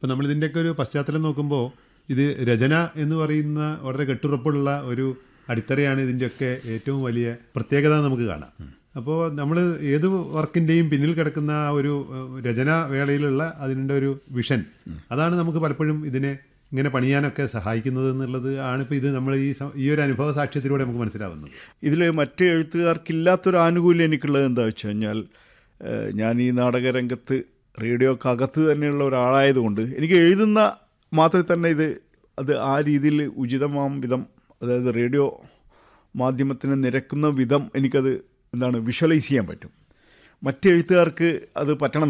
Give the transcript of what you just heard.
ഇപ്പം നമ്മളിതിൻ്റെയൊക്കെ ഒരു പശ്ചാത്തലം നോക്കുമ്പോൾ ഇത് രചന എന്ന് പറയുന്ന വളരെ കെട്ടുറപ്പുള്ള ഒരു അടിത്തറയാണ് ഇതിൻ്റെയൊക്കെ ഏറ്റവും വലിയ പ്രത്യേകത നമുക്ക് കാണാം അപ്പോൾ നമ്മൾ ഏത് വർക്കിൻ്റെയും പിന്നിൽ കിടക്കുന്ന ആ ഒരു ഏഹ്, രചനാ വേളയിലുള്ള അതിൻ്റെ ഒരു വിഷൻ അതാണ് നമുക്ക് പലപ്പോഴും ഇതിനെ ഇങ്ങനെ പണിയാനൊക്കെ സഹായിക്കുന്നത് എന്നുള്ളത് ആണിപ്പോൾ ഇത് നമ്മൾ ഈ സ- ഈ ഒരു അനുഭവ സാക്ഷ്യത്തിലൂടെ നമുക്ക് മനസ്സിലാവുന്നത് ഇതിൽ മറ്റ് എഴുത്തുകാർക്കില്ലാത്തൊരു ആനുകൂല്യം എനിക്കുള്ളത് എന്താ വെച്ച് കഴിഞ്ഞാൽ ഏഹ്, ഞാൻ ഈ നാടകരംഗത്ത് റേഡിയോക്കകത്ത് തന്നെയുള്ള ഒരാളായതുകൊണ്ട് എനിക്ക് എഴുതുന്ന മാത്രമേ തന്നെ ഇത് അത് ആ രീതിയിൽ ഉചിതമാം വിധം അതായത് റേഡിയോ മാധ്യമത്തിന് നിരക്കുന്ന വിധം എനിക്കത് എന്താണ് വിഷ്വലൈസ് ചെയ്യാൻ പറ്റും മറ്റ് എഴുത്തുകാർക്ക് അത് പറ്റണം